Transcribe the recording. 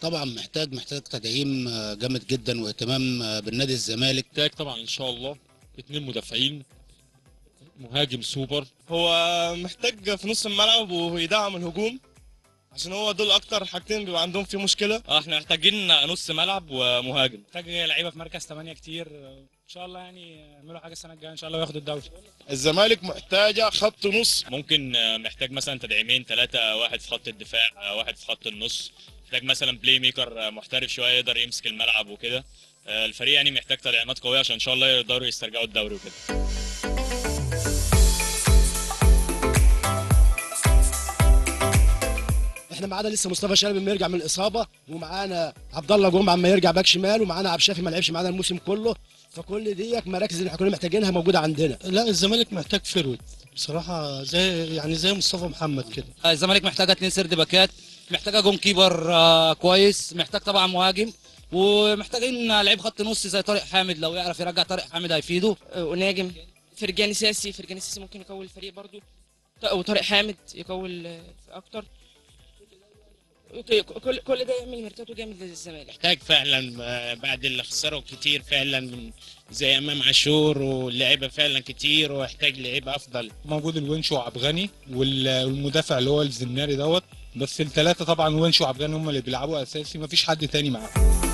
طبعا محتاج محتاج تدعيم آه، جامد جدا واهتمام آه، بالنادي الزمالك محتاج طبعا ان شاء الله اتنين مدافعين مهاجم سوبر هو محتاج في نص الملعب ويدعم الهجوم عشان هو دول اكتر حاجتين بيبقى عندهم في مشكله اه احنا محتاجين نص ملعب ومهاجم محتاج لعيبه في مركز 8 كتير ان شاء الله يعني يعملوا حاجه السنه الجايه ان شاء الله وياخدوا الدوري الزمالك محتاجه خط نص ممكن آه، محتاج مثلا تدعيمين ثلاثة واحد في خط الدفاع آه، واحد في خط النص محتاج مثلا بلاي ميكر آه، محترف شوية يقدر يمسك الملعب وكده آه، الفريق يعني محتاج تدعيمات قوية عشان ان شاء الله يقدروا يسترجعوا الدوري وكده احنا معانا لسه مصطفى شلبي لما يرجع من الاصابه ومعانا عبد الله جمعه اما يرجع باك شمال ومعانا عبد الشافي ما لعبش معانا الموسم كله فكل ديك مراكز اللي احنا كنا محتاجينها موجوده عندنا لا الزمالك محتاج فيرود بصراحه زي يعني زي مصطفى محمد كده الزمالك محتاجه اتنين سرد باكات محتاجه جون كيبر آه، كويس محتاج طبعا مهاجم ومحتاجين لعيب خط نص زي طارق حامد لو يعرف يرجع طارق حامد هيفيده وناجم فرجاني ساسي فرجاني ساسي ممكن يكون الفريق برضو ط- وطارق حامد يكون آه، اكتر كل كل ده يعمل ميركاتو جامد للزمالك محتاج فعلا آه، بعد اللي خسره كتير فعلا من زي امام عاشور واللعيبه فعلا كتير ويحتاج لعيبه افضل موجود الونش وعبد الغني وال- والمدافع اللي هو الزناري دوت بس الثلاثه طبعا ونش وعبد الغني هم اللي بيلعبوا اساسي مفيش حد تاني معاهم